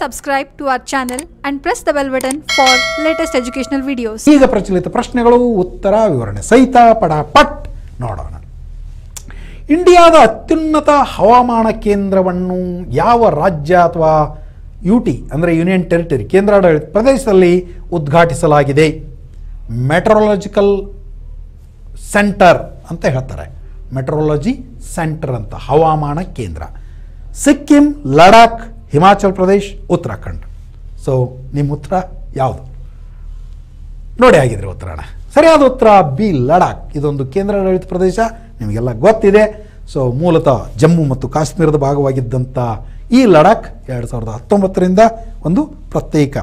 subscribe to our channel and press the bell button for latest educational videos. ಈಗ ಪ್ರಚಲಿತ ಪ್ರಶ್ನೆಗಳು ಉತ್ತರ ವಿವರಣೆ ಸಹಿತ ಪಡ ಪಟ್ ನೋಡೋಣ ಇಂಡಿಯಾದ ಅತ್ಯುನ್ನತ ಹವಾಮಾನ ಕೇಂದ್ರವನ್ನು ಯಾವ ರಾಜ್ಯ ಅಥವಾ ಯು ಟಿ ಅಂದರೆ ಯೂನಿಯನ್ ಟೆರಿಟರಿ ಕೇಂದ್ರಾಡಳಿತ ಪ್ರದೇಶದಲ್ಲಿ ಉದ್ಘಾಟಿಸಲಾಗಿದೆ ಮೆಟ್ರೋಲಾಜಿಕಲ್ ಸೆಂಟರ್ ಅಂತ ಹೇಳ್ತಾರೆ ಮೆಟ್ರೋಲಜಿ ಸೆಂಟರ್ ಅಂತ ಹವಾಮಾನ ಕೇಂದ್ರ ಸಿಕ್ಕಿಂ ಲಡಾಖ್ ಹಿಮಾಚಲ್ ಪ್ರದೇಶ್ ಉತ್ತರಾಖಂಡ್ ಸೊ ನಿಮ್ಮ ಉತ್ತರ ಯಾವುದು ನೋಡಿ ಆಗಿದ್ರೆ ಉತ್ತರಾಯಣ ಸರಿಯಾದ ಉತ್ತರ ಬಿ ಲಡಾಖ್ ಇದೊಂದು ಕೇಂದ್ರಾಡಳಿತ ಪ್ರದೇಶ ನಿಮಗೆಲ್ಲ ಗೊತ್ತಿದೆ ಸೊ ಮೂಲತಃ ಜಮ್ಮು ಮತ್ತು ಕಾಶ್ಮೀರದ ಭಾಗವಾಗಿದ್ದಂಥ ಈ ಲಡಾಖ್ ಎರಡು ಸಾವಿರದ ಹತ್ತೊಂಬತ್ತರಿಂದ ಒಂದು ಪ್ರತ್ಯೇಕ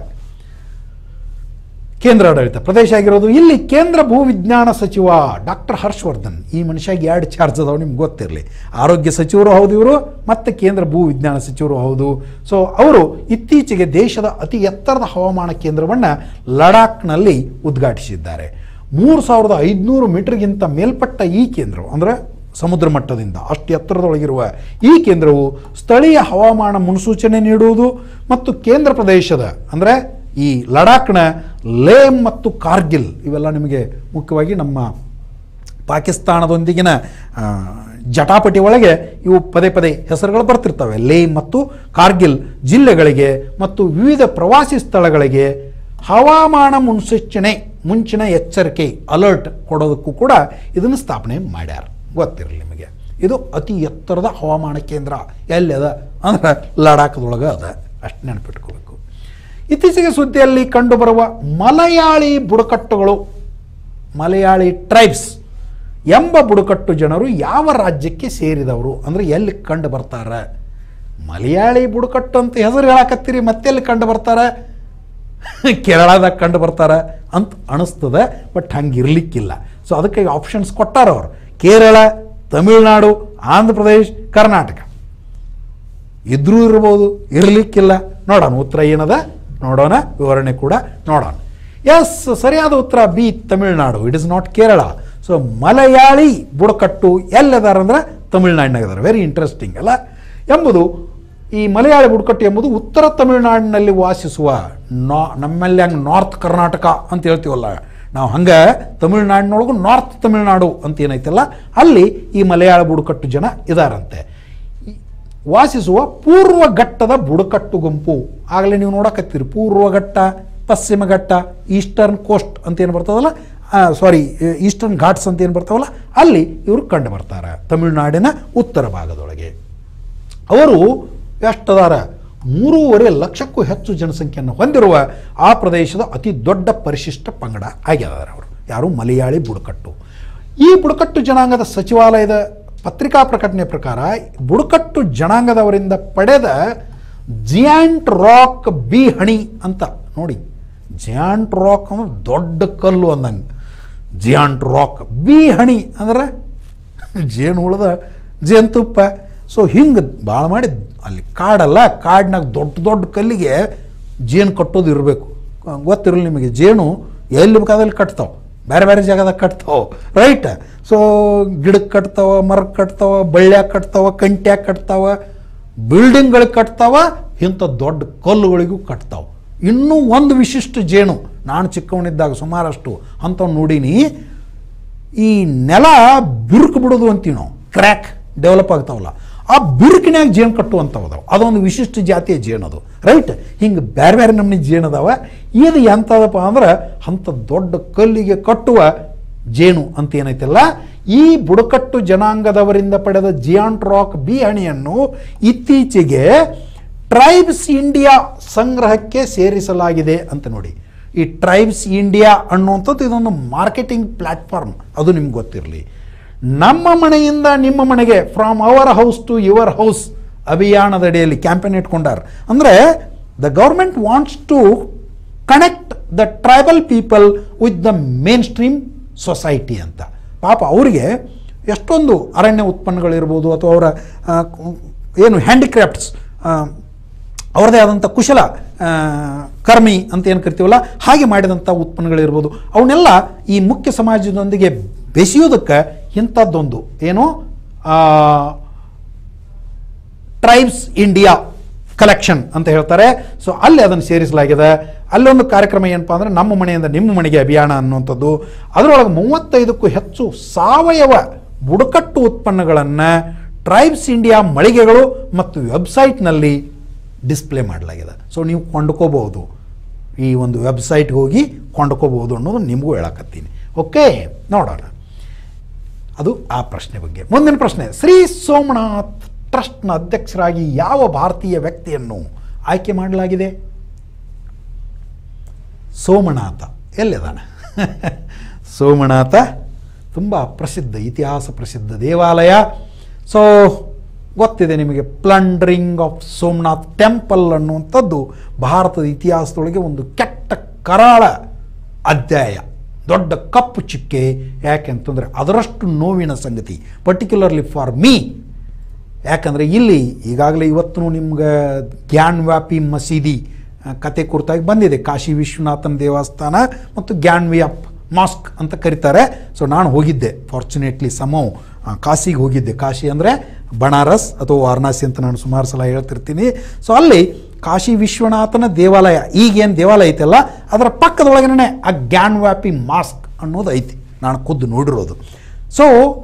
ಕೇಂದ್ರಾಡಳಿತ ಪ್ರದೇಶ ಆಗಿರೋದು ಇಲ್ಲಿ ಕೇಂದ್ರ ಭೂವಿಜ್ಞಾನ ಸಚಿವ ಡಾಕ್ಟರ್ ಹರ್ಷವರ್ಧನ್ ಈ ಮನುಷ್ಯಗೆ ಎರಡು ಚಾರ್ಜ್ ಅದಾವೆ ನಿಮ್ಗೆ ಗೊತ್ತಿರಲಿ ಆರೋಗ್ಯ ಸಚಿವರು ಹೌದು ಇವರು ಮತ್ತು ಕೇಂದ್ರ ಭೂವಿಜ್ಞಾನ ಸಚಿವರು ಹೌದು ಸೊ ಅವರು ಇತ್ತೀಚೆಗೆ ದೇಶದ ಅತಿ ಎತ್ತರದ ಹವಾಮಾನ ಕೇಂದ್ರವನ್ನು ಲಡಾಖ್ನಲ್ಲಿ ಉದ್ಘಾಟಿಸಿದ್ದಾರೆ ಮೂರು ಸಾವಿರದ ಐದುನೂರು ಮೀಟರ್ಗಿಂತ ಮೇಲ್ಪಟ್ಟ ಈ ಕೇಂದ್ರವು ಅಂದರೆ ಸಮುದ್ರ ಮಟ್ಟದಿಂದ ಅಷ್ಟು ಎತ್ತರದೊಳಗಿರುವ ಈ ಕೇಂದ್ರವು ಸ್ಥಳೀಯ ಹವಾಮಾನ ಮುನ್ಸೂಚನೆ ನೀಡುವುದು ಮತ್ತು ಕೇಂದ್ರ ಪ್ರದೇಶದ ಅಂದರೆ ಈ ಲಡಾಖ್ನ ಲೇಹ್ ಮತ್ತು ಕಾರ್ಗಿಲ್ ಇವೆಲ್ಲ ನಿಮಗೆ ಮುಖ್ಯವಾಗಿ ನಮ್ಮ ಪಾಕಿಸ್ತಾನದೊಂದಿಗಿನ ಆ, ಜಟಾಪಟಿ ಒಳಗೆ ಇವು ಪದೇ ಪದೇ ಹೆಸರುಗಳು ಬರ್ತಿರ್ತವೆ ಲೇ ಮತ್ತು ಕಾರ್ಗಿಲ್ ಜಿಲ್ಲೆಗಳಿಗೆ ಮತ್ತು ವಿವಿಧ ಪ್ರವಾಸಿ ಸ್ಥಳಗಳಿಗೆ ಹವಾಮಾನ ಮುನ್ಸೂಚನೆ ಮುಂಚಿನ ಎಚ್ಚರಿಕೆ ಅಲರ್ಟ್ ಕೊಡೋದಕ್ಕೂ ಕೂಡ ಇದನ್ನು ಸ್ಥಾಪನೆ ಮಾಡ್ಯಾರ ಗೊತ್ತಿರಲಿ ನಿಮಗೆ ಇದು ಅತಿ ಎತ್ತರದ ಹವಾಮಾನ ಕೇಂದ್ರ ಎಲ್ಲಿದೆ ಅಂದ್ರೆ ಲಡಾಖ್ದೊಳಗೆ ಅದ ಅಷ್ಟು ನೆನಪಿಟ್ಕೋಬೇಕು ಇತ್ತೀಚೆಗೆ ಸುದ್ದಿಯಲ್ಲಿ ಕಂಡುಬರುವ ಮಲಯಾಳಿ ಬುಡಕಟ್ಟುಗಳು ಮಲಯಾಳಿ ಟ್ರೈಬ್ಸ್ ಎಂಬ ಬುಡಕಟ್ಟು ಜನರು ಯಾವ ರಾಜ್ಯಕ್ಕೆ ಸೇರಿದವರು ಅಂದರೆ ಎಲ್ಲಿ ಕಂಡು ಬರ್ತಾರೆ ಮಲಯಾಳಿ ಬುಡಕಟ್ಟು ಅಂತ ಹೆಸರು ಹೇಳಕತ್ತೀರಿ ಮತ್ತೆಲ್ಲಿ ಕಂಡು ಬರ್ತಾರೆ ಕೇರಳದಾಗ ಕಂಡು ಬರ್ತಾರೆ ಅಂತ ಅನಿಸ್ತದೆ ಬಟ್ ಹಂಗೆ ಇರಲಿಕ್ಕಿಲ್ಲ ಸೊ ಅದಕ್ಕೆ ಆಪ್ಷನ್ಸ್ ಕೊಟ್ಟಾರ ಅವರು ಕೇರಳ ತಮಿಳುನಾಡು ಆಂಧ್ರ ಪ್ರದೇಶ್ ಕರ್ನಾಟಕ ಇದ್ರೂ ಇರ್ಬೋದು ಇರಲಿಕ್ಕಿಲ್ಲ ನೋಡೋಣ ಉತ್ತರ ಏನದ ನೋಡೋಣ ವಿವರಣೆ ಕೂಡ ನೋಡೋಣ ಎಸ್ ಸರಿಯಾದ ಉತ್ತರ B Tamil Nadu it is not Kerala so Malayali ಬುಡಕಟ್ಟು ಎಲ್ಲದಾರ ಅಂದ್ರೆ ತಮಿಳುನಾಡಿನಾಗ ಅದಾರ ವೆರಿ ಇಂಟ್ರೆಸ್ಟಿಂಗ್ ಅಲ್ಲ ಎಂಬುದು ಈ ಮಲಯಾಳಿ ಬುಡಕಟ್ಟು ಎಂಬುದು ಉತ್ತರ ತಮಿಳುನಾಡಿನಲ್ಲಿ ವಾಸಿಸುವ ನಾ ನಮ್ಮಲ್ಲಿ ಹಂಗೆ ನಾರ್ತ್ ಕರ್ನಾಟಕ ಅಂತ ಹೇಳ್ತೀವಲ್ಲ ನಾವು ಹಂಗೆ ತಮಿಳುನಾಡಿನೊಳಗೂ ನಾರ್ತ್ ತಮಿಳುನಾಡು ಅಂತ ಏನೈತಲ್ಲ ಅಲ್ಲಿ ಈ ಮಲಯಾಳ ಬುಡಕಟ್ಟು ಜನ ಇದಾರಂತೆ ವಾಸಿಸುವ ಪೂರ್ವ ಘಟ್ಟದ ಬುಡಕಟ್ಟು ಗುಂಪು ಆಗಲೇ ನೀವು ನೋಡಕತ್ತೀರಿ ಪೂರ್ವ ಘಟ್ಟ ಪಶ್ಚಿಮ ಘಟ್ಟ ಈಸ್ಟರ್ನ್ ಕೋಸ್ಟ್ ಅಂತ ಏನು ಬರ್ತದಲ್ಲ ಸಾರಿ ಈಸ್ಟರ್ನ್ ಘಾಟ್ಸ್ ಅಂತ ಏನು ಬರ್ತಾವಲ್ಲ ಅಲ್ಲಿ ಇವರು ಕಂಡು ಬರ್ತಾರೆ ತಮಿಳುನಾಡಿನ ಉತ್ತರ ಭಾಗದೊಳಗೆ ಅವರು ಎಷ್ಟದಾರ ಮೂರುವರೆ ಲಕ್ಷಕ್ಕೂ ಹೆಚ್ಚು ಜನಸಂಖ್ಯೆಯನ್ನು ಹೊಂದಿರುವ ಆ ಪ್ರದೇಶದ ಅತಿ ದೊಡ್ಡ ಪರಿಶಿಷ್ಟ ಪಂಗಡ ಆಗಿದ್ದಾರೆ ಅವರು ಯಾರು ಮಲಯಾಳಿ ಬುಡಕಟ್ಟು ಈ ಬುಡಕಟ್ಟು ಜನಾಂಗದ ಸಚಿವಾಲಯದ ಪತ್ರಿಕಾ ಪ್ರಕಟಣೆ ಪ್ರಕಾರ ಬುಡಕಟ್ಟು ಜನಾಂಗದವರಿಂದ ಪಡೆದ ಜಿಯಾಂಟ್ ರಾಕ್ ಬಿ ಹಣಿ ಅಂತ ನೋಡಿ ಜಿಯಾಂಟ್ ರಾಕ್ ಅಂದ್ರೆ ದೊಡ್ಡ ಕಲ್ಲು ಅಂದಂಗೆ ಜಿಯಾಂಟ್ ರಾಕ್ ಬಿ ಹಣಿ ಅಂದ್ರೆ ಜೇನು ಹುಳದ ಜೇನುತುಪ್ಪ ಸೊ ಹಿಂಗೆ ಭಾಳ ಮಾಡಿ ಅಲ್ಲಿ ಕಾಡಲ್ಲ ಕಾಡಿನಾಗ ದೊಡ್ಡ ದೊಡ್ಡ ಕಲ್ಲಿಗೆ ಜೇನು ಕಟ್ಟೋದು ಇರಬೇಕು ಗೊತ್ತಿರಲಿ ನಿಮಗೆ ಜೇನು ಎಲ್ಲಿ ಬೇಕಾದಲ್ಲಿ ಕಟ್ತಾವೆ ಬೇರೆ ಬೇರೆ ಜಾಗದಾಗ ಕಟ್ತಾವೆ ರೈಟ್ ಸೊ ಗಿಡಕ್ಕೆ ಕಟ್ತಾವ ಮರಕ್ಕೆ ಕಟ್ತಾವ ಬಳ್ಳ್ಯಾಗ ಕಟ್ತಾವ ಕಂಟ್ಯಾಗ ಕಟ್ತಾವ ಬಿಲ್ಡಿಂಗ್ಗಳಿಗೆ ಕಟ್ತಾವ ಇಂಥ ದೊಡ್ಡ ಕಲ್ಲುಗಳಿಗೂ ಕಟ್ತಾವೆ ಇನ್ನೂ ಒಂದು ವಿಶಿಷ್ಟ ಜೇನು ನಾನು ಚಿಕ್ಕವನಿದ್ದಾಗ ಸುಮಾರಷ್ಟು ಅಂಥವು ನೋಡೀನಿ ಈ ನೆಲ ಬಿರುಕು ಬಿಡೋದು ಅಂತೀವಿ ನಾವು ಕ್ರ್ಯಾಕ್ ಡೆವಲಪ್ ಆಗ್ತಾವಲ್ಲ ಆ ಬಿರುಕಿನ್ಯಾಗ ಜೇನು ಕಟ್ಟುವಂಥವು ಅದಾವ ಅದೊಂದು ವಿಶಿಷ್ಟ ಜಾತಿಯ ಜೇನು ಅದು ರೈಟ್ ಹಿಂಗೆ ಬೇರೆ ಬೇರೆ ನಮ್ಮನೆ ಜೇನು ಅದಾವ ಇದು ಎಂಥದಪ್ಪ ಅಂದ್ರೆ ಅಂಥ ದೊಡ್ಡ ಕಲ್ಲಿಗೆ ಕಟ್ಟುವ ಜೇನು ಅಂತ ಏನೈತಲ್ಲ ಈ ಬುಡಕಟ್ಟು ಜನಾಂಗದವರಿಂದ ಪಡೆದ ಜಿಯಾಂಟ್ ರಾಕ್ ಬಿ ಹಣಿಯನ್ನು ಇತ್ತೀಚೆಗೆ ಟ್ರೈಬ್ಸ್ ಇಂಡಿಯಾ ಸಂಗ್ರಹಕ್ಕೆ ಸೇರಿಸಲಾಗಿದೆ ಅಂತ ನೋಡಿ ಈ ಟ್ರೈಬ್ಸ್ ಇಂಡಿಯಾ ಅನ್ನುವಂಥದ್ದು ಇದೊಂದು ಮಾರ್ಕೆಟಿಂಗ್ ಪ್ಲ್ಯಾಟ್ಫಾರ್ಮ್ ಅದು ನಿಮ್ಗೆ ಗೊತ್ತಿರಲಿ ನಮ್ಮ ಮನೆಯಿಂದ ನಿಮ್ಮ ಮನೆಗೆ from our house to your house ಅಭಿಯಾನದಡಿಯಲ್ಲಿ ಕ್ಯಾಂಪೇನ್ ಇಟ್ಕೊಂಡಾರ ಅಂದರೆ the government wants to connect the tribal people with the mainstream society ಅಂತ ಪಾಪ ಅವರಿಗೆ ಎಷ್ಟೊಂದು ಅರಣ್ಯ ಉತ್ಪನ್ನಗಳಿರ್ಬೋದು ಅಥವಾ ಅವರ ಆ, ಏನು ಹ್ಯಾಂಡಿಕ್ರಾಫ್ಟ್ಸ್ ಅವರದೇ ಆದಂಥ ಕುಶಲ ಆ, ಕರ್ಮಿ ಅಂತ ಏನು ಕರಿತೀವಲ್ಲ ಹಾಗೆ ಮಾಡಿದಂಥ ಉತ್ಪನ್ನಗಳಿರ್ಬೋದು ಅವನ್ನೆಲ್ಲ ಈ ಮುಖ್ಯ ಸಮಾಜದೊಂದಿಗೆ ಬೆಸೆಯೋದಕ್ಕೆ ಇಂಥದ್ದೊಂದು ಏನು ಟ್ರೈಬ್ಸ್ ಇಂಡಿಯಾ ಕಲೆಕ್ಷನ್ ಅಂತ ಹೇಳ್ತಾರೆ ಸೊ ಅಲ್ಲಿ ಅದನ್ನು ಸೇರಿಸಲಾಗಿದೆ ಅಲ್ಲೊಂದು ಕಾರ್ಯಕ್ರಮ ಏನಪ್ಪಾ ಅಂದರೆ ನಮ್ಮ ಮನೆಯಿಂದ ನಿಮ್ಮ ಮನೆಗೆ ಅಭಿಯಾನ ಅನ್ನುವಂಥದ್ದು ಅದರೊಳಗೆ ಮೂವತ್ತೈದಕ್ಕೂ ಹೆಚ್ಚು ಸಾವಯವ ಬುಡಕಟ್ಟು ಉತ್ಪನ್ನಗಳನ್ನು ಟ್ರೈಬ್ಸ್ ಇಂಡಿಯಾ ಮಳಿಗೆಗಳು ಮತ್ತು ವೆಬ್ಸೈಟ್ನಲ್ಲಿ ಡಿಸ್ಪ್ಲೇ ಮಾಡಲಾಗಿದೆ ಸೊ ನೀವು ಕೊಂಡ್ಕೋಬಹುದು ಈ ಒಂದು ವೆಬ್ಸೈಟ್ಗೆ ಹೋಗಿ ಕೊಂಡ್ಕೋಬಹುದು ಅನ್ನೋದು ನಿಮಗೂ ಹೇಳಕತ್ತೀನಿ ಓಕೆ ನೋಡೋಣ ಅದು ಆ ಪ್ರಶ್ನೆ ಬಗ್ಗೆ ಮುಂದಿನ ಪ್ರಶ್ನೆ ಶ್ರೀ ಸೋಮನಾಥ್ ಟ್ರಸ್ಟ್ನ ಅಧ್ಯಕ್ಷರಾಗಿ ಯಾವ ಭಾರತೀಯ ವ್ಯಕ್ತಿಯನ್ನು ಆಯ್ಕೆ ಮಾಡಲಾಗಿದೆ ಸೋಮನಾಥ ಎಲ್ಲಿದಾನೆ ಸೋಮನಾಥ ತುಂಬ ಪ್ರಸಿದ್ಧ ಇತಿಹಾಸ ಪ್ರಸಿದ್ಧ ದೇವಾಲಯ ಸೊ ಗೊತ್ತಿದೆ ನಿಮಗೆ ಪ್ಲಂಡ್ರಿಂಗ್ ಆಫ್ ಸೋಮನಾಥ್ ಟೆಂಪಲ್ ಅನ್ನುವಂಥದ್ದು ಭಾರತದ ಇತಿಹಾಸದೊಳಗೆ ಒಂದು ಕೆಟ್ಟ ಕರಾಳ ಅಧ್ಯಾಯ ದೊಡ್ಡ ಕಪ್ಪು ಚಿಕ್ಕೆ ಯಾಕೆಂತಂದರೆ ಅದರಷ್ಟು ನೋವಿನ ಸಂಗತಿ ಪರ್ಟಿಕ್ಯುಲರ್ಲಿ ಫಾರ್ ಮೀ ಯಾಕಂದರೆ ಇಲ್ಲಿ ಈಗಾಗಲೇ ಇವತ್ತು ನಿಮ್ಗೆ ಜ್ಞಾನ್ವ್ಯಾಪಿ ಮಸೀದಿ ಆ, ಕತೆ ಕುರಿತಾಗಿ ಬಂದಿದೆ ಕಾಶಿ ವಿಶ್ವನಾಥನ ದೇವಸ್ಥಾನ ಮತ್ತು ಜ್ಞಾನ್ವ್ಯಾಪ್ ಮಾಸ್ಕ್ ಅಂತ ಕರೀತಾರೆ ಸೊ ನಾನು ಹೋಗಿದ್ದೆ ಫಾರ್ಚುನೇಟ್ಲಿ ಸಮೋ ಕಾಶಿಗೆ ಹೋಗಿದ್ದೆ ಕಾಶಿ ಅಂದರೆ ಬನಾರಸ್ ಅಥವಾ ವಾರಣಾಸಿ ಅಂತ ನಾನು ಸುಮಾರು ಸಲ ಹೇಳ್ತಿರ್ತೀನಿ ಸೊ ಅಲ್ಲಿ ಕಾಶಿ ವಿಶ್ವನಾಥನ ದೇವಾಲಯ ಈಗೇನು ದೇವಾಲಯ ಐತಲ್ಲ ಅದರ ಪಕ್ಕದೊಳಗನೆ ಆ ಜ್ಞಾನ್ವ್ಯಾಪಿ ಮಾಸ್ಕ್ ಅನ್ನೋದು ಐತಿ ನಾನು ಖುದ್ದು ನೋಡಿರೋದು ಸೊ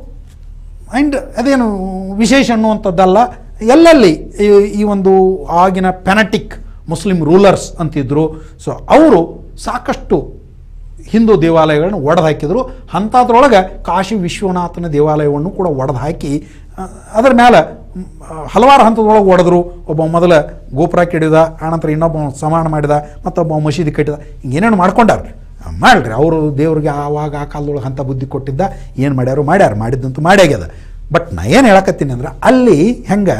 ಆ್ಯಂಡ್ ಅದೇನು ವಿಶೇಷ ಅನ್ನುವಂಥದ್ದಲ್ಲ ಎಲ್ಲೆಲ್ಲಿ ಈ- ಈ ಒಂದು ಆಗಿನ ಪೆನಟಿಕ್ ಮುಸ್ಲಿಂ ರೂಲರ್ಸ್ ಅಂತಿದ್ರು ಸೊ ಅವರು ಸಾಕಷ್ಟು ಹಿಂದೂ ದೇವಾಲಯಗಳನ್ನು ಒಡೆದು ಹಾಕಿದ್ರು ಅಂಥದ್ರೊಳಗೆ ಕಾಶಿ ವಿಶ್ವನಾಥನ ದೇವಾಲಯವನ್ನು ಕೂಡ ಒಡೆದು ಹಾಕಿ ಆ, ಅದರ ಮೇಲೆ ಮ್, ಆ, ಹಲವಾರು ಹಂತದೊಳಗೆ ಒಡೆದ್ರು ಒಬ್ಬ ಮೊದಲ ಗೋಪುರ ಕೆಡಿದ ಆನಂತರ ಇನ್ನೊಬ್ಬ ಸಮಾನ ಮಾಡಿದ ಮತ್ತೊಬ್ಬ ಮಸೀದಿ ಕಟ್ಟಿದ ಏನೇನು ಮಾಡ್ಕೊಂಡಾರ ಮಾಡ್ರಿ ಅವರು ದೇವ್ರಿಗೆ ಆವಾಗ ಆ ಕಾಲದೊಳಗೆ ಅಂಥ ಬುದ್ಧಿ ಕೊಟ್ಟಿದ್ದ ಏನು ಮಾಡ್ಯಾರು ಮಾಡ್ಯಾರ ಮಾಡಿದ್ದಂತೂ ಮಾಡ್ಯಾಗ್ಯದ ಬಟ್ ನಾ ಏನು ಹೇಳಕತ್ತೀನಿ ಅಂದ್ರೆ ಅಲ್ಲಿ ಹೆಂಗೆ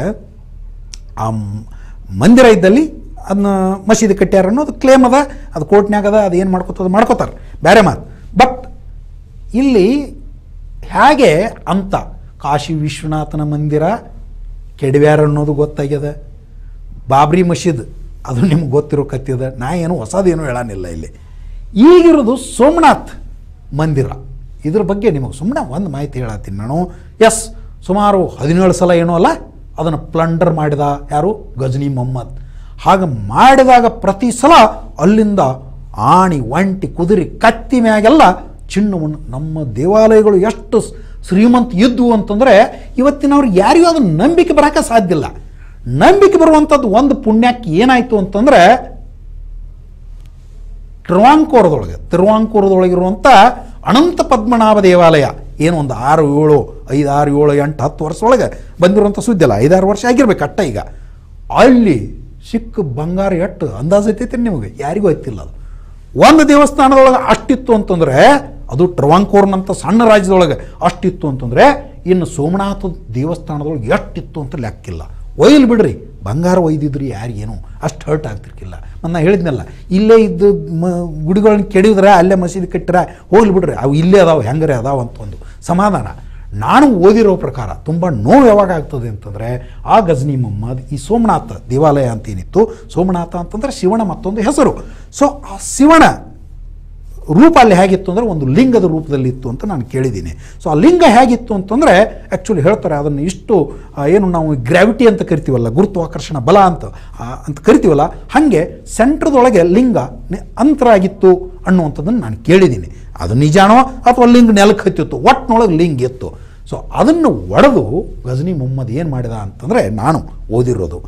ಆ ಮ್- ಮಂದಿರ ಇದ್ದಲ್ಲಿ ಅದನ್ನ ಮಸೀದಿ ಕಟ್ಟ್ಯಾರ ಅನ್ನೋದು ಕ್ಲೇಮ್ ಅದ ಅದು ಕೋರ್ಟ್ನ್ಯಾಗ ಅದ ಅದು ಏನು ಮಾಡ್ಕೋತದ ಮಾಡ್ಕೋತಾರೆ ಬೇರೆ ಮಾತು ಬಟ್ ಇಲ್ಲಿ ಹೇಗೆ ಅಂತ ಕಾಶಿ ವಿಶ್ವನಾಥನ ಮಂದಿರ ಕೆಡವ್ಯಾರ ಅನ್ನೋದು ಗೊತ್ತಾಗ್ಯದ ಬಾಬ್ರಿ ಮಸೀದ್ ಅದು ನಿಮ್ಗೆ ಗೊತ್ತಿರೋ ಕತ್ತಿದ ನಾ ಏನು ಹೊಸದೇನು ಹೇಳಾನಿಲ್ಲ ಇಲ್ಲಿ ಈಗಿರೋದು ಸೋಮನಾಥ್ ಮಂದಿರ ಇದ್ರ ಬಗ್ಗೆ ನಿಮಗೆ ಸುಮ್ಮನೆ ಒಂದು ಮಾಹಿತಿ ಹೇಳತ್ತೀನಿ ನಾನು ಎಸ್ ಸುಮಾರು ಹದಿನೇಳು ಸಲ ಏನೋ ಅಲ್ಲ ಅದನ್ನು ಪ್ಲಂಡರ್ ಮಾಡಿದ ಯಾರು ಗಜನಿ ಮೊಹಮ್ಮದ್ ಹಾಗೆ ಮಾಡಿದಾಗ ಪ್ರತಿ ಸಲ ಅಲ್ಲಿಂದ ಆಣಿ ಒಂಟಿ ಕುದುರೆ ಕತ್ತಿ ಮ್ಯಾಗೆಲ್ಲ ಚಿನ್ನವನ್ನು ನಮ್ಮ ದೇವಾಲಯಗಳು ಎಷ್ಟು ಸ್- ಶ್ರೀಮಂತ ಇದ್ವು ಅಂತಂದರೆ ಇವತ್ತಿನವ್ರಿಗೆ ಯಾರಿಗೂ ಅದನ್ನು ನಂಬಿಕೆ ಬರೋಕ್ಕೆ ಸಾಧ್ಯ ಇಲ್ಲ ನಂಬಿಕೆ ಬರುವಂಥದ್ದು ಒಂದು ಪುಣ್ಯಕ್ಕೆ ಏನಾಯಿತು ಅಂತಂದರೆ ತಿರುವಾಂಕೂರದೊಳಗೆ ತಿರುವಾಂಕೂರದೊಳಗಿರುವಂಥ ಅನಂತ ಪದ್ಮನಾಭ ದೇವಾಲಯ ಏನು ಒಂದು ಆರು ಏಳು ಐದು ಆರು ಏಳು ಎಂಟು ಹತ್ತು ವರ್ಷದೊಳಗೆ ಬಂದಿರುವಂಥ ಸುದ್ದಿ ಅಲ್ಲ ಐದಾರು ವರ್ಷ ಆಗಿರ್ಬೇಕು ಅಟ್ಟ ಈಗ ಅಲ್ಲಿ ಸಿಕ್ಕ ಬಂಗಾರ ಎಷ್ಟು ಅಂದಾಜು ಐತೈತೆ ನಿಮಗೆ ಯಾರಿಗೂ ಗೊತ್ತಿಲ್ಲ ಅದು ಒಂದು ದೇವಸ್ಥಾನದೊಳಗೆ ಅಷ್ಟಿತ್ತು ಅಂತಂದರೆ ಅದು ಟ್ರವಾಂಕೂರ್ನಂಥ ಸಣ್ಣ ರಾಜ್ಯದೊಳಗೆ ಅಷ್ಟಿತ್ತು ಅಂತಂದರೆ ಇನ್ನು ಸೋಮನಾಥ ದೇವಸ್ಥಾನದೊಳಗೆ ಎಷ್ಟಿತ್ತು ಅಂತ ಲೆಕ್ಕಿಲ್ಲ ಒಯ್ಲ್ ಬಿಡ್ರಿ ಬಂಗಾರ ಒಯ್ದಿದ್ರಿ ಯಾರಿಗೇನು ಅಷ್ಟು ಹರ್ಟ್ ಆಗ್ತಿರ್ಕಿಲ್ಲ ಮತ್ತು ನಾ ಹೇಳಿದ್ನಲ್ಲ ಇಲ್ಲೇ ಇದ್ದು ಮ ಗುಡಿಗಳನ್ನ ಕೆಡಿದ್ರೆ ಅಲ್ಲೇ ಮಸೀದಿ ಕಟ್ಟಿರ ಹೋಗ್ಲಿ ಬಿಡ್ರಿ ಅವು ಇಲ್ಲೇ ಅದಾವೆ ಹೆಂಗರೆ ಅದಾವ ಅಂತ ಒಂದು ಸಮಾಧಾನ ನಾನು ಓದಿರೋ ಪ್ರಕಾರ ತುಂಬ ನೋವು ಯಾವಾಗ ಆಗ್ತದೆ ಅಂತಂದರೆ ಆ ಗಜ್ನಿ ಮೊಹಮ್ಮದ್ ಈ ಸೋಮನಾಥ ದೇವಾಲಯ ಅಂತ ಏನಿತ್ತು ಸೋಮನಾಥ ಅಂತಂದರೆ ಶಿವನ ಮತ್ತೊಂದು ಹೆಸರು ಸೊ ಆ ಶಿವನ ರೂಪ ಅಲ್ಲಿ ಹೇಗಿತ್ತು ಅಂದರೆ ಒಂದು ಲಿಂಗದ ರೂಪದಲ್ಲಿ ಇತ್ತು ಅಂತ ನಾನು ಕೇಳಿದ್ದೀನಿ ಸೊ ಆ ಲಿಂಗ ಹೇಗಿತ್ತು ಅಂತಂದರೆ ಆ್ಯಕ್ಚುಲಿ ಹೇಳ್ತಾರೆ ಅದನ್ನು ಇಷ್ಟು ಆ, ಏನು ನಾವು ಗ್ರಾವಿಟಿ ಅಂತ ಕರಿತೀವಲ್ಲ ಗುರುತ್ವಾಕರ್ಷಣ ಬಲ ಅಂತ ಆ, ಅಂತ ಕರಿತೀವಲ್ಲ ಹಾಗೆ ಸೆಂಟ್ರದೊಳಗೆ ಲಿಂಗ ನಿ- ಅಂತರ ಆಗಿತ್ತು ಅನ್ನುವಂಥದ್ದನ್ನು ನಾನು ಕೇಳಿದ್ದೀನಿ ಅದು ನಿಜಾನೋ ಅಥವಾ ಲಿಂಗ ನೆಲಕ್ಕೆ ಹತ್ತಿತ್ತು ಒಟ್ಟಿನೊಳಗೆ ಲಿಂಗ ಇತ್ತು ಸೊ ಅದನ್ನು ಒಡೆದು ಗಜನಿ ಮೊಹಮ್ಮದ್ ಏನು ಮಾಡಿದ ಅಂತಂದರೆ ನಾನು ಓದಿರೋದು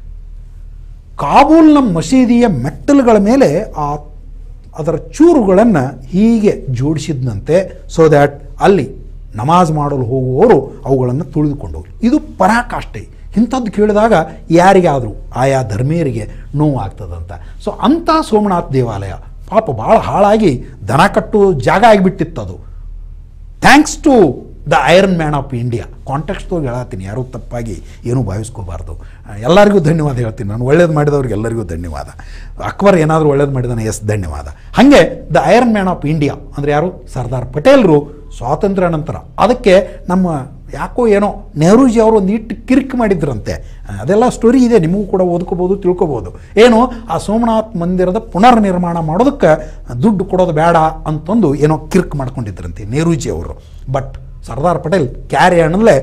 ಕಾಬೂಲ್ನ ಮಸೀದಿಯ ಮೆಟ್ಟಲುಗಳ ಮೇಲೆ ಆ ಅದರ ಚೂರುಗಳನ್ನು ಹೀಗೆ ಜೋಡಿಸಿದ್ನಂತೆ ಸೊ ದ್ಯಾಟ್ ಅಲ್ಲಿ ನಮಾಜ್ ಮಾಡಲು ಹೋಗುವವರು ಅವುಗಳನ್ನು ತುಳಿದುಕೊಂಡು ಹೋಗ್ಲಿ ಇದು ಪರಾಕಾಷ್ಠೆ ಇಂಥದ್ದು ಕೇಳಿದಾಗ ಯಾರಿಗಾದರೂ ಆಯಾ ಧರ್ಮೀಯರಿಗೆ ನೋವು ಆಗ್ತದಂತ ಸೊ ಅಂಥ ಸೋಮನಾಥ್ ದೇವಾಲಯ ಪಾಪ ಭಾಳ ಹಾಳಾಗಿ ದನ ಕಟ್ಟು ಜಾಗ ಆಗಿಬಿಟ್ಟಿತ್ತು ಅದು thanks to the iron man of India ಕಾಂಟೆಕ್ಸ್ದಾಗ ಹೇಳತ್ತೀನಿ ಯಾರೂ ತಪ್ಪಾಗಿ ಏನೂ ಭಾವಿಸ್ಕೋಬಾರ್ದು ಆ, ಎಲ್ಲರಿಗೂ ಧನ್ಯವಾದ ಹೇಳ್ತೀನಿ ನಾನು ಒಳ್ಳೇದು ಮಾಡಿದವ್ರಿಗೆ ಎಲ್ಲರಿಗೂ ಧನ್ಯವಾದ ಅಕ್ಬರ್ ಏನಾದರೂ ಒಳ್ಳೇದು ಮಾಡಿದಾನೆ ಎಸ್ ಧನ್ಯವಾದ ಹಾಗೆ the iron man of India ಅಂದರೆ ಯಾರು ಸರ್ದಾರ್ ಪಟೇಲ್ರು ಸ್ವಾತಂತ್ರ್ಯ ನಂತರ ಅದಕ್ಕೆ ನಮ್ಮ ಯಾಕೋ ಏನೋ ನೆಹರೂಜಿ ಅವರು ಒಂದು ಇಟ್ಟು ಕಿರಿಕ್ ಮಾಡಿದ್ರಂತೆ ಆ, ಅದೆಲ್ಲ ಸ್ಟೋರಿ ಇದೆ ನಿಮಗೂ ಕೂಡ ಓದ್ಕೋಬೋದು ತಿಳ್ಕೊಬೋದು ಏನು ಆ ಸೋಮನಾಥ್ ಮಂದಿರದ ಪುನರ್ ನಿರ್ಮಾಣ ಮಾಡೋದಕ್ಕೆ ದುಡ್ಡು ಕೊಡೋದು ಬೇಡ ಅಂತಂದು ಏನೋ ಕಿರ್ಕ್ ಮಾಡ್ಕೊಂಡಿದ್ರಂತೆ ನೆಹರೂಜಿ ಅವರು ಬಟ್ ಸರ್ದಾರ್ ಪಟೇಲ್ ಕ್ಯಾರಿ ಅನ್ನಲೇ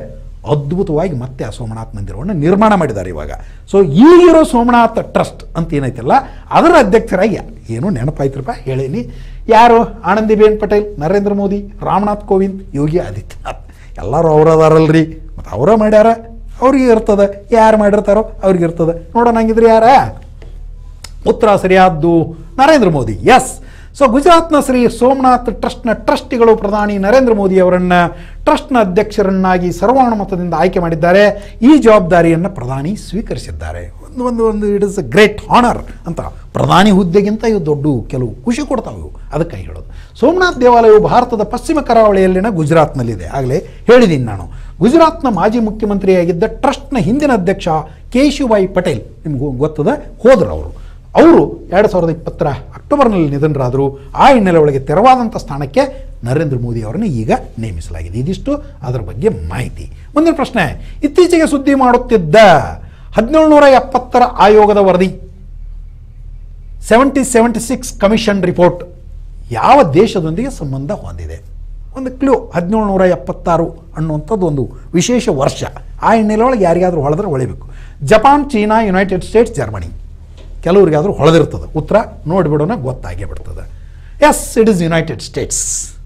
ಅದ್ಭುತವಾಗಿ ಮತ್ತೆ ಆ ಸೋಮನಾಥ್ ಮಂದಿರವನ್ನು ನಿರ್ಮಾಣ ಮಾಡಿದ್ದಾರೆ ಇವಾಗ ಸೊ ಈಗಿರೋ ಸೋಮನಾಥ ಟ್ರಸ್ಟ್ ಅಂತ ಏನೈತಲ್ಲ ಅದರ ಅಧ್ಯಕ್ಷರಾಗಿ ಯಾರು? ಏನೋ ನೆನಪಾಯ್ತ್ರಪ್ಪ ಹೇಳೀನಿ ಯಾರು ಆನಂದಿಬೇನ್ ಪಟೇಲ್ ನರೇಂದ್ರ ಮೋದಿ ರಾಮನಾಥ್ ಕೋವಿಂದ್ ಯೋಗಿ ಆದಿತ್ಯನಾಥ್ ಎಲ್ಲರೂ ಅವರದಾರಲ್ರಿ ಮತ್ತು ಅವರ ಮಾಡ್ಯಾರ ಅವ್ರಿಗೆ ಇರ್ತದೆ ಯಾರು ಮಾಡಿರ್ತಾರೋ ಅವ್ರಿಗೆ ಇರ್ತದೆ ನೋಡೋಣ ಹಂಗಿದ್ರೆ ಯಾರ ಉತ್ತರ ಸರಿಯಾದ್ದು ನರೇಂದ್ರ ಮೋದಿ ಎಸ್ ಸೊ ಗುಜರಾತ್ನ ಶ್ರೀ ಸೋಮನಾಥ್ ಟ್ರಸ್ಟ್ನ ಟ್ರಸ್ಟಿಗಳು ಪ್ರಧಾನಿ ನರೇಂದ್ರ ಮೋದಿ ಅವರನ್ನ ಟ್ರಸ್ಟ್ನ ಅಧ್ಯಕ್ಷರನ್ನಾಗಿ ಸರ್ವಾನುಮತದಿಂದ ಆಯ್ಕೆ ಮಾಡಿದ್ದಾರೆ ಈ ಜವಾಬ್ದಾರಿಯನ್ನು ಪ್ರಧಾನಿ ಸ್ವೀಕರಿಸಿದ್ದಾರೆ ಒಂದು ಒಂದು ಒಂದು it is a great honour ಅಂತ ಪ್ರಧಾನಿ ಹುದ್ದೆಗಿಂತ ಇವು ದೊಡ್ಡ ಕೆಲವು ಖುಷಿ ಕೊಡ್ತಾವೆ ಇವು ಅದಕ್ಕಾಗಿ ಹೇಳೋದು ಸೋಮನಾಥ್ ದೇವಾಲಯವು ಭಾರತದ ಪಶ್ಚಿಮ ಕರಾವಳಿಯಲ್ಲಿನ ಗುಜರಾತ್ನಲ್ಲಿದೆ ಆಗಲೇ ಹೇಳಿದ್ದೀನಿ ನಾನು ಗುಜರಾತ್ನ ಮಾಜಿ ಮುಖ್ಯಮಂತ್ರಿಯಾಗಿದ್ದ ಟ್ರಸ್ಟ್ನ ಹಿಂದಿನ ಅಧ್ಯಕ್ಷ ಕೇಶುಭಾಯಿ ಪಟೇಲ್ ನಿಮ್ಗೆ ಗೊತ್ತದ ಹೋದ್ರು ಅವರು ಅವರು ಎರಡು ಸಾವಿರದ ಇಪ್ಪತ್ತರ ಅಕ್ಟೋಬರ್ನಲ್ಲಿ ನಿಧನರಾದರು ಆ ಹಿನ್ನೆಲೆ ಒಳಗೆ ತೆರವಾದಂಥ ಸ್ಥಾನಕ್ಕೆ ನರೇಂದ್ರ ಮೋದಿ ಅವರನ್ನು ಈಗ ನೇಮಿಸಲಾಗಿದೆ ಇದಿಷ್ಟು ಅದರ ಬಗ್ಗೆ ಮಾಹಿತಿ ಮುಂದಿನ ಪ್ರಶ್ನೆ ಇತ್ತೀಚೆಗೆ ಸುದ್ದಿ ಮಾಡುತ್ತಿದ್ದ ಹದಿನೇಳುನೂರ ಎಪ್ಪತ್ತರ ಆಯೋಗದ ವರದಿ seventy seventy six commission report ಯಾವ ದೇಶದೊಂದಿಗೆ ಸಂಬಂಧ ಹೊಂದಿದೆ ಒಂದು ಕ್ಲೂ ಹದಿನೇಳುನೂರ ಎಪ್ಪತ್ತಾರು ಅನ್ನುವಂಥದ್ದು ಒಂದು ವಿಶೇಷ ವರ್ಷ ಆ ಹಿನ್ನೆಲೆ ಒಳಗೆ ಯಾರಿಗಾದರೂ ಹೊಳೆದ್ರೆ ಹೊಳಿಬೇಕು Japan China United States Germany ಕೆಲವರಿಗಾದರೂ ಹೊಳೆದಿರ್ತದೆ ಉತ್ತರ ನೋಡಿಬಿಡೋಣ ಗೊತ್ತಾಗೇ ಬಿಡ್ತದೆ yes it is United States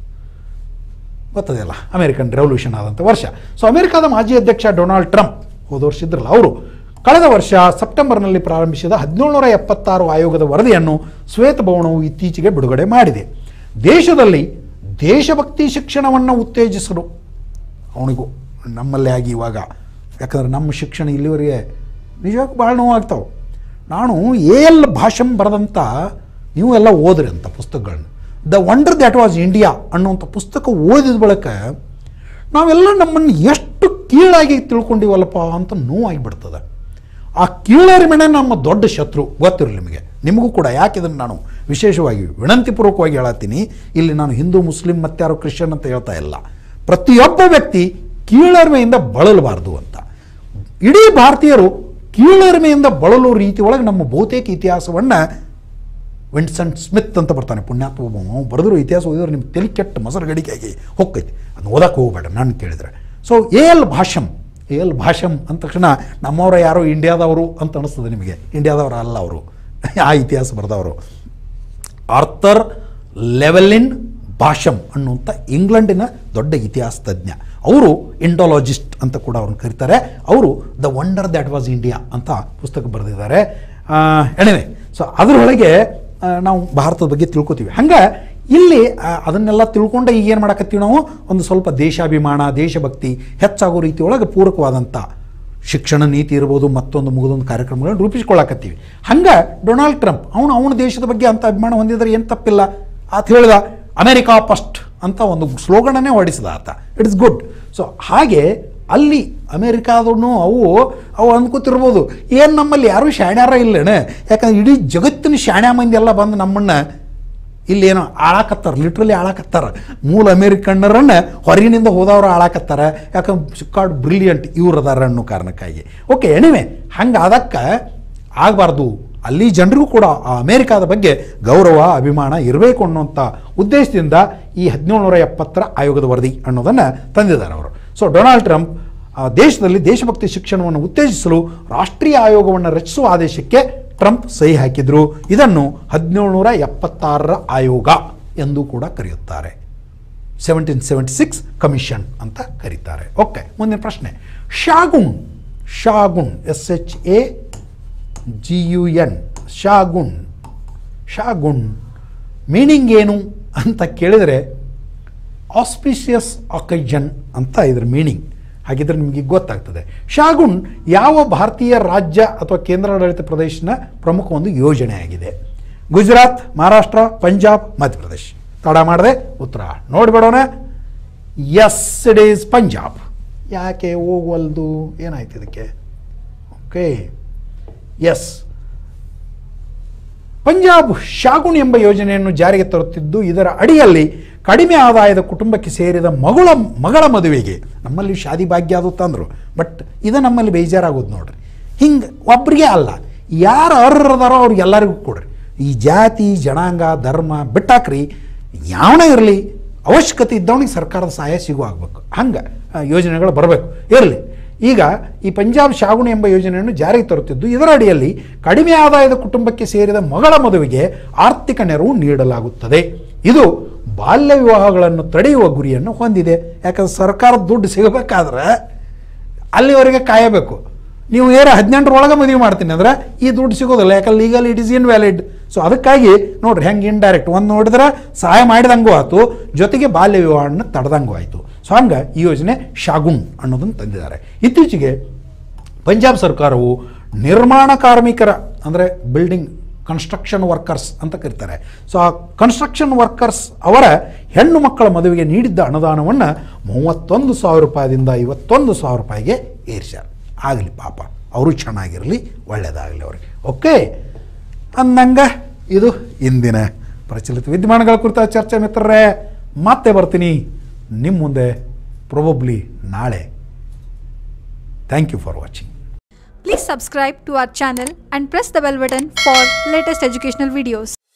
ಗೊತ್ತದಲ್ಲ ಅಮೆರಿಕನ್ ರೆವಲ್ಯೂಷನ್ ಆದಂಥ ವರ್ಷ ಸೊ ಅಮೆರಿಕದ ಮಾಜಿ ಅಧ್ಯಕ್ಷ ಡೊನಾಲ್ಡ್ ಟ್ರಂಪ್ ಹೋದ ವರ್ಷ ಇದ್ರಲ್ಲ ಅವರು ಕಳೆದ ವರ್ಷ ಸೆಪ್ಟೆಂಬರ್ನಲ್ಲಿ ಪ್ರಾರಂಭಿಸಿದ ಹದಿನೇಳುನೂರ ಎಪ್ಪತ್ತಾರು ಆಯೋಗದ ವರದಿಯನ್ನು ಶ್ವೇತಭವನವು ಇತ್ತೀಚೆಗೆ ಬಿಡುಗಡೆ ಮಾಡಿದೆ ದೇಶದಲ್ಲಿ ದೇಶಭಕ್ತಿ ಶಿಕ್ಷಣವನ್ನು ಉತ್ತೇಜಿಸಲು ಅವನಿಗೂ ನಮ್ಮಲ್ಲೇ ಆಗಿ ಇವಾಗ ಯಾಕಂದ್ರೆ ನಮ್ಮ ಶಿಕ್ಷಣ ಇಲ್ಲಿವರೆಗೆ ನಿಜವಾಗ್ಲೂ ಭಾಳ ನೋವಾಗ್ತಾವೆ ನಾನು ಎ ಎಲ್ ಭಾಷಂ ಬರೆದಂಥ ನೀವು ಎಲ್ಲ ಓದ್ರಿ ಅಂತ ಪುಸ್ತಕಗಳನ್ನ the wonder that was India ಅನ್ನುವಂಥ ಪುಸ್ತಕ ಓದಿದ ಬಳಿಕ ನಾವೆಲ್ಲ ನಮ್ಮನ್ನು ಎಷ್ಟು ಕೀಳಾಗಿ ತಿಳ್ಕೊಂಡಿವಲ್ಲಪ್ಪ ಅಂತ ನೋವಾಗಿಬಿಡ್ತದೆ ಆ ಕೀಳರಿಮೆನೆ ನಮ್ಮ ದೊಡ್ಡ ಶತ್ರು ಗೊತ್ತಿರಲಿ ನಿಮಗೆ ನಿಮಗೂ ಕೂಡ ಯಾಕೆ ಇದನ್ನು ನಾನು ವಿಶೇಷವಾಗಿ ವಿನಂತಿಪೂರ್ವಕವಾಗಿ ಹೇಳತ್ತೀನಿ ಇಲ್ಲಿ ನಾನು ಹಿಂದೂ ಮುಸ್ಲಿಂ ಮತ್ತಾರು ಕ್ರಿಶ್ಚಿಯನ್ ಅಂತ ಹೇಳ್ತಾ ಇಲ್ಲ ಪ್ರತಿಯೊಬ್ಬ ವ್ಯಕ್ತಿ ಕೀಳರಿಮೆಯಿಂದ ಬಳಲಬಾರ್ದು ಅಂತ ಇಡೀ ಭಾರತೀಯರು ಕೀಳರಿಮೆಯಿಂದ ಬಳಲೋ ರೀತಿ ಒಳಗೆ ನಮ್ಮ ಬಹುತೇಕ ಇತಿಹಾಸವನ್ನು ವಿನ್ಸೆಂಟ್ ಸ್ಮಿತ್ ಅಂತ ಬರ್ತಾನೆ ಪುಣ್ಯಾತ್ಮ ಒಬ್ಬ ಅವ್ನು ಬರೆದ್ರು ಇತಿಹಾಸ ಓದಿದ್ರೆ ನಿಮ್ಮ ತಲೆ ಕೆಟ್ಟ ಮೊಸರು ಗಡಿಗೆಯಾಗಿ ಹೋಗ್ತೈತಿ ಅದನ್ನ ಓದಕ್ಕೆ ಹೋಗ್ಬೇಡ ನಾನು ಕೇಳಿದ್ರೆ so A L Basham A L Basham ಅಂದ ತಕ್ಷಣ ನಮ್ಮವರ ಯಾರೋ ಇಂಡಿಯಾದವರು ಅಂತ ಅನಿಸ್ತದೆ ನಿಮಗೆ ಇಂಡಿಯಾದವರು ಅಲ್ಲ ಅವರು ಆ ಇತಿಹಾಸ ಬರೆದವರು ಆರ್ಥರ್ ಲೆವೆಲಿನ್ ಭಾಷಂ ಅನ್ನುವಂಥ ಇಂಗ್ಲೆಂಡಿನ ದೊಡ್ಡ ಇತಿಹಾಸ ತಜ್ಞ ಅವರು ಇಂಡಾಲಜಿಸ್ಟ್ ಅಂತ ಕೂಡ ಅವ್ರನ್ನ ಕರೀತಾರೆ ಅವರು the wonder that was India ಅಂತ ಪುಸ್ತಕ ಬರೆದಿದ್ದಾರೆ ಎಣಿವೆ ಸೊ ಅದರೊಳಗೆ ಆ, ನಾವು ಭಾರತದ ಬಗ್ಗೆ ತಿಳ್ಕೊತೀವಿ ಹಂಗೆ ಇಲ್ಲಿ ಆ, ಅದನ್ನೆಲ್ಲ ತಿಳ್ಕೊಂಡೆ ಈಗ ಏನು ಮಾಡಕತ್ತೀವಿ ನಾವು ಒಂದು ಸ್ವಲ್ಪ ದೇಶಾಭಿಮಾನ ದೇಶಭಕ್ತಿ ಹೆಚ್ಚಾಗೋ ರೀತಿಯೊಳಗೆ ಪೂರಕವಾದಂಥ ಶಿಕ್ಷಣ ನೀತಿ ಇರ್ಬೋದು ಮತ್ತೊಂದು ಮುಗಿದೊಂದು ಕಾರ್ಯಕ್ರಮಗಳನ್ನು ರೂಪಿಸ್ಕೊಳ್ಳಾಕತ್ತೀವಿ ಹಂಗೆ ಡೊನಾಲ್ಡ್ ಟ್ರಂಪ್ ಅವನು ಅವನ ದೇಶದ ಬಗ್ಗೆ ಅಂತ ಅಭಿಮಾನ ಹೊಂದಿದ್ರೆ ಏನು ತಪ್ಪಿಲ್ಲ ಆತ ಹೇಳಿದ ಅಮೆರಿಕಾ ಫಸ್ಟ್ ಅಂತ ಒಂದು ಸ್ಲೋಗನನ್ನೇ ಹೊಡಿಸಿದ ಆತ ಇಟ್ ಇಸ್ ಗುಡ್ ಸೊ ಹಾಗೆ ಅಲ್ಲಿ ಅಮೇರಿಕಾದೂ ಅವು ಅವು ಅಂದ್ಕೋತಿರ್ಬೋದು ಏನು ನಮ್ಮಲ್ಲಿ ಯಾರೂ ಶಾಣ್ಯಾರ ಇಲ್ಲೇನೆ ಯಾಕಂದ್ರೆ ಇಡೀ ಜಗತ್ತಿನ ಶಾಣ್ಯ ಮಂದಿ ಎಲ್ಲ ಬಂದು ನಮ್ಮನ್ನು ಇಲ್ಲಿ ಏನೋ ಆಳಾಕತ್ತಾರ ಲಿಟ್ರಲಿ ಆಳಾಕತ್ತಾರ ಮೂಲ ಅಮೇರಿಕನ್ನರನ್ನ ಹೊರಗಿನಿಂದ ಹೋದವರು ಆಳಾಕತ್ತಾರ ಯಾಕಂದ್ರೆ ಸಿಕ್ಕಾಡ್ ಬ್ರಿಲಿಯಂಟ್ ಇವ್ರು ಅದಾರ ಅನ್ನೋ ಕಾರಣಕ್ಕಾಗಿ ಓಕೆ ಎಣಿವೆ ಹಂಗೆ ಅದಕ್ಕೆ ಆಗಬಾರ್ದು ಅಲ್ಲಿ ಜನರಿಗೂ ಕೂಡ ಆ ಅಮೇರಿಕಾದ ಬಗ್ಗೆ ಗೌರವ ಅಭಿಮಾನ ಇರಬೇಕು ಅನ್ನುವಂಥ ಉದ್ದೇಶದಿಂದ ಈ ಹದಿನೇಳುನೂರ ಎಪ್ಪತ್ತರ ಆಯೋಗದ ವರದಿ ಅನ್ನೋದನ್ನು ತಂದಿದ್ದಾರೆ ಅವರು ಸೊ ಡೊನಾಲ್ಡ್ ಟ್ರಂಪ್ ಆ ದೇಶದಲ್ಲಿ ದೇಶಭಕ್ತಿ ಶಿಕ್ಷಣವನ್ನು ಉತ್ತೇಜಿಸಲು ರಾಷ್ಟ್ರೀಯ ಆಯೋಗವನ್ನು ರಚಿಸುವ ಆದೇಶಕ್ಕೆ ಟ್ರಂಪ್ ಸಹಿ ಹಾಕಿದ್ರು ಇದನ್ನು ಹದಿನೇಳುನೂರ ಎಪ್ಪತ್ತಾರರ ಆಯೋಗ ಎಂದು ಕೂಡ ಕರೆಯುತ್ತಾರೆ ಸೆವೆಂಟೀನ್ ಸೆವೆಂಟಿ ಸಿಕ್ಸ್ ಕಮಿಷನ್ ಅಂತ ಕರೀತಾರೆ ಓಕೆ ಮುಂದಿನ ಪ್ರಶ್ನೆ shagun shagun S H A G U N shagun shagun meaning ಏನು ಅಂತ ಕೇಳಿದರೆ ಆಸ್ಪಿಷಿಯಸ್ ಆಕೈಜನ್ ಅಂತ ಇದ್ರ ಮೀನಿಂಗ್ ಹಾಗಿದ್ರೆ ನಿಮಗೆ ಗೊತ್ತಾಗ್ತದೆ ಶಾಗುನ್ ಯಾವ ಭಾರತೀಯ ರಾಜ್ಯ ಅಥವಾ ಕೇಂದ್ರಾಡಳಿತ ಪ್ರದೇಶನ ಪ್ರಮುಖ ಒಂದು ಯೋಜನೆ ಆಗಿದೆ ಗುಜರಾತ್ ಮಹಾರಾಷ್ಟ್ರ ಪಂಜಾಬ್ ಮಧ್ಯಪ್ರದೇಶ್ ತಡ ಮಾಡದೆ ಉತ್ತರ ನೋಡಿಬಿಡೋಣ ಎಸ್ ಇಟ್ ಈಸ್ ಪಂಜಾಬ್ ಯಾಕೆ ಹೋಗವಲ್ದು ಏನಾಯ್ತು ಇದಕ್ಕೆ ಓಕೆ ಎಸ್ ಪಂಜಾಬ್ ಶಾಗುನ್ ಎಂಬ ಯೋಜನೆಯನ್ನು ಜಾರಿಗೆ ತರುತ್ತಿದ್ದು ಇದರ ಅಡಿಯಲ್ಲಿ ಕಡಿಮೆ ಆದಾಯದ ಕುಟುಂಬಕ್ಕೆ ಸೇರಿದ ಮಗಳ ಮಗಳ ಮದುವೆಗೆ ನಮ್ಮಲ್ಲಿ ಶಾದಿ ಭಾಗ್ಯ ಅದು ತಂದರು ಬಟ್ ಇದು ನಮ್ಮಲ್ಲಿ ಬೇಜಾರಾಗೋದು ನೋಡ್ರಿ ಹಿಂಗೆ ಒಬ್ರಿಗೆ ಅಲ್ಲ ಯಾರು ಅರ್ಹರದಾರೋ ಅವ್ರಿಗೆಲ್ಲರಿಗೂ ಕೊಡ್ರಿ ಈ ಜಾತಿ ಜನಾಂಗ ಧರ್ಮ ಬಿಟ್ಟಾಕ್ರಿ ಯಾವನೇ ಇರಲಿ ಅವಶ್ಯಕತೆ ಇದ್ದವನಿಗೆ ಸರ್ಕಾರದ ಸಹಾಯ ಸಿಗೋ ಆಗ್ಬೇಕು ಹಂಗೆ ಆ, ಯೋಜನೆಗಳು ಬರಬೇಕು ಇರಲಿ ಈಗ ಈ ಪಂಜಾಬ್ ಶಾಗುಣಿ ಎಂಬ ಯೋಜನೆಯನ್ನು ಜಾರಿಗೆ ತರುತ್ತಿದ್ದು ಇದರ ಅಡಿಯಲ್ಲಿ ಕಡಿಮೆ ಆದಾಯದ ಕುಟುಂಬಕ್ಕೆ ಸೇರಿದ ಮಗಳ ಮದುವೆಗೆ ಆರ್ಥಿಕ ನೆರವು ನೀಡಲಾಗುತ್ತದೆ ಇದು ಬಾಲ್ಯ ವಿವಾಹಗಳನ್ನು ತಡೆಯುವ ಗುರಿಯನ್ನು ಹೊಂದಿದೆ ಯಾಕಂದ್ರೆ ಸರ್ಕಾರದ ದುಡ್ಡು ಸಿಗಬೇಕಾದ್ರೆ ಅಲ್ಲಿವರೆಗೆ ಕಾಯಬೇಕು ನೀವು ಏರ ಹದಿನೆಂಟರೊಳಗೆ ಮದುವೆ ಮಾಡ್ತೀನಿ ಅಂದ್ರೆ ಈ ದುಡ್ಡು ಸಿಗೋದಿಲ್ಲ ಯಾಕಂದ್ರೆ legal it is invalid so ಅದಕ್ಕಾಗಿ ನೋಡ್ರಿ ಹೆಂಗೆ ಇಂಡೈರೆಕ್ಟ್ ಒಂದು ನೋಡಿದ್ರೆ ಸಹಾಯ ಮಾಡಿದಂಗೂ ಆಯ್ತು ಜೊತೆಗೆ ಬಾಲ್ಯ ವಿವಾಹವನ್ನು ತಡೆದಂಗೂ ಆಯಿತು ಸೊ ಹಂಗೆ ಈ ಯೋಜನೆ ಶಾಗುನ್ ಅನ್ನೋದನ್ನು ತಂದಿದ್ದಾರೆ ಇತ್ತೀಚೆಗೆ ಪಂಜಾಬ್ ಸರ್ಕಾರವು ನಿರ್ಮಾಣ ಕಾರ್ಮಿಕರ ಅಂದರೆ ಬಿಲ್ಡಿಂಗ್ ಕನ್ಸ್ಟ್ರಕ್ಷನ್ ವರ್ಕರ್ಸ್ ಅಂತ ಕರೀತಾರೆ ಸೊ ಆ ಕನ್ಸ್ಟ್ರಕ್ಷನ್ ವರ್ಕರ್ಸ್ ಅವರ ಹೆಣ್ಣು ಮಕ್ಕಳ ಮದುವೆಗೆ ನೀಡಿದ್ದ ಅನುದಾನವನ್ನು ಮೂವತ್ತೊಂದು ಸಾವಿರ ರೂಪಾಯಿದಿಂದ ಐವತ್ತೊಂದು ಸಾವಿರ ರೂಪಾಯಿಗೆ ಏರಿಸ್ಯಾರ ಆಗಲಿ ಪಾಪ ಅವರು ಚೆನ್ನಾಗಿರಲಿ ಒಳ್ಳೆಯದಾಗಲಿ ಅವ್ರಿಗೆ ಓಕೆ ಅಂದಂಗ ಇದು ಇಂದಿನ ಪ್ರಚಲಿತ ವಿದ್ಯಮಾನಗಳ ಕುರಿತ ಚರ್ಚೆ ಮಿತ್ರರೇ ಮತ್ತೆ ಬರ್ತೀನಿ ನಿಮ್ಮ ಮುಂದೆ ಪ್ರೊಬಬ್ಲಿ ನಾಳೆ thank you for watching Please subscribe to our channel and press the bell button for latest educational videos.